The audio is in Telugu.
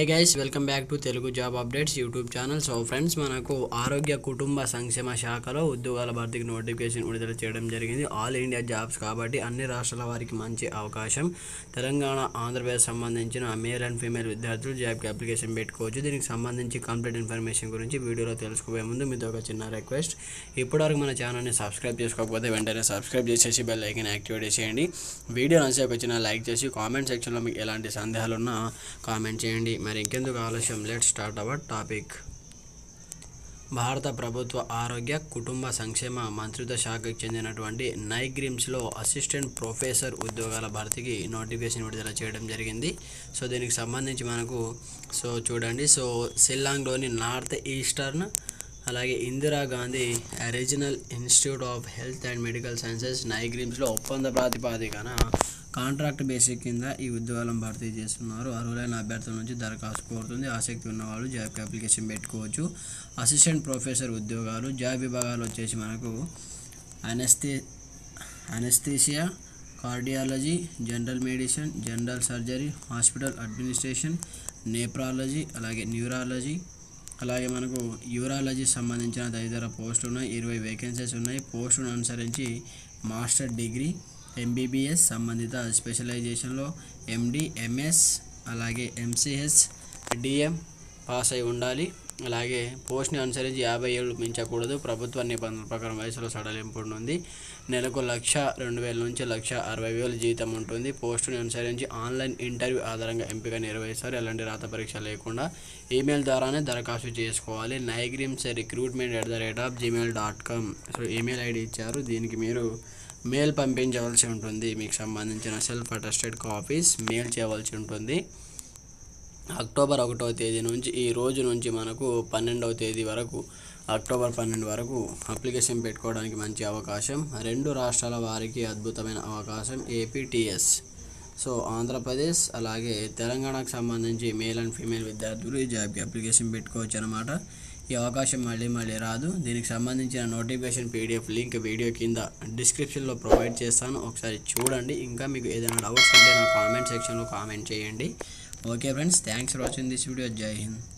hi guys welcome back to Telugu job updates YouTube channel so friends మనకు ఆరోగ్య కుటుంబ సంక్షేమ శాఖలో ఉద్యోగాల భర్తీకి నోటిఫికేషన్ విడుదల చేయడం జరిగింది ఆల్ ఇండియా జాబ్స్ కాబట్టి అన్ని రాష్ట్రాల వారికి మంచి అవకాశం తెలంగాణ ఆంధ్రప్రదేశ్ సంబంధించిన మేల్ అండ్ ఫీమేల్ విద్యార్థులు జాబ్కి అప్లికేషన్ పెట్టుకోవచ్చు దీనికి సంబంధించి కంప్లీట్ ఇన్ఫర్మేషన్ గురించి వీడియోలో తెలుసుకోబోయే ముందు మీతో ఒక చిన్న రిక్వెస్ట్ ఇప్పటివరకు మన ఛానల్ని సబ్స్క్రైబ్ చేసుకోకపోతే వెంటనే సబ్స్క్రైబ్ చేసేసి బెల్ ఐకన్ యాక్టివేట్ చేయండి వీడియో నచ్చితే ఒక చిన్న లైక్ చేసి కామెంట్ సెక్షన్లో మీకు ఎలాంటి సందేహాలు ఉన్నా కామెంట్ చేయండి మరి ఇంకెందుకు ఆలస్యం లెట్ స్టార్ట్ అవర్ టాపిక్ భారత ప్రభుత్వ ఆరోగ్య కుటుంబ సంక్షేమ మంత్రిత్వ శాఖకు చెందినటువంటి నైగ్రిమ్స్లో అసిస్టెంట్ ప్రొఫెసర్ ఉద్యోగాల భర్తీకి నోటిఫికేషన్ విడుదల చేయడం జరిగింది సో దీనికి సంబంధించి మనకు సో చూడండి సో షిల్లాంగ్లోని నార్త్ ఈస్టర్న్ అలాగే Indira Gandhi regional institute of health and medical sciences నైగ్రిమ్స్లో ఒప్పంద ప్రాతిపాదికన కాంట్రాక్ట్ బేసిక్ కింద ఈ ఉద్యోగాలను భర్తీ చేస్తున్నారు అర్హులైన అభ్యర్థుల నుంచి దరఖాస్తు కోరుతుంది ఆసక్తి ఉన్నవాళ్ళు జాబ్కి అప్లికేషన్ పెట్టుకోవచ్చు అసిస్టెంట్ ప్రొఫెసర్ ఉద్యోగాలు జాబ్ విభాగాలు వచ్చేసి మనకు అనెస్థి anaesthesia cardiology general medicine general surgery hospital administration nephrology అలాగే న్యూరాలజీ అలాగే మనకు యూరాలజీ సంబంధించిన తదితర పోస్టులు ఉన్నాయి ఇరవై వేకెన్సీస్ ఉన్నాయి పోస్టును అనుసరించి మాస్టర్ డిగ్రీ ఎంబీబీఎస్ సంబంధిత స్పెషలైజేషన్లో ఎండి ఎంఎస్ అలాగే ఎంసీహెచ్ డిఎం పాస్ అయి ఉండాలి అలాగే పోస్ట్ని అనుసరించి యాభై ఏళ్ళు మించకూడదు ప్రభుత్వ నిబంధనల ప్రకారం వయసులో సడలింపు ఉంటుంది నెలకు లక్ష రెండు వేల నుంచి లక్ష అరవై వేలు జీతం ఉంటుంది పోస్టుని అనుసరించి ఆన్లైన్ ఇంటర్వ్యూ ఆధారంగా ఎంపిక నిర్వహిస్తారు ఎలాంటి రాత పరీక్ష లేకుండా ఈమెయిల్ ద్వారానే దరఖాస్తు చేసుకోవాలి NEIGRIHMS recruitment at the rate of Gmail dot com so email ID ఇచ్చారు దీనికి మీరు మెయిల్ పంపించవలసి ఉంటుంది మీకు సంబంధించిన సెల్ఫ్ అటెస్టెడ్ కాపీస్ మెయిల్ చేయవలసి ఉంటుంది అక్టోబర్ ఒకటవ తేదీ నుంచి ఈ రోజు నుంచి మనకు పన్నెండవ తేదీ వరకు అక్టోబర్ పన్నెండు వరకు అప్లికేషన్ పెట్టుకోవడానికి మంచి అవకాశం రెండు రాష్ట్రాల వారికి అద్భుతమైన అవకాశం ఏపీటీఎస్ సో ఆంధ్రప్రదేశ్ అలాగే తెలంగాణకు సంబంధించి మేల్ అండ్ ఫీమేల్ విద్యార్థులు ఈ జాబ్కి అప్లికేషన్ పెట్టుకోవచ్చు అనమాట ఈ అవకాశం మళ్ళీ మళ్ళీ రాదు దీనికి సంబంధించిన నోటిఫికేషన్ పీడిఎఫ్ లింక్ వీడియో కింద డిస్క్రిప్షన్లో ప్రొవైడ్ చేస్తాను ఒకసారి చూడండి ఇంకా మీకు ఏదైనా డౌట్స్ ఉంటే నా కామెంట్ సెక్షన్లో కామెంట్ చేయండి okay friends thanks for watching this video Jai Hind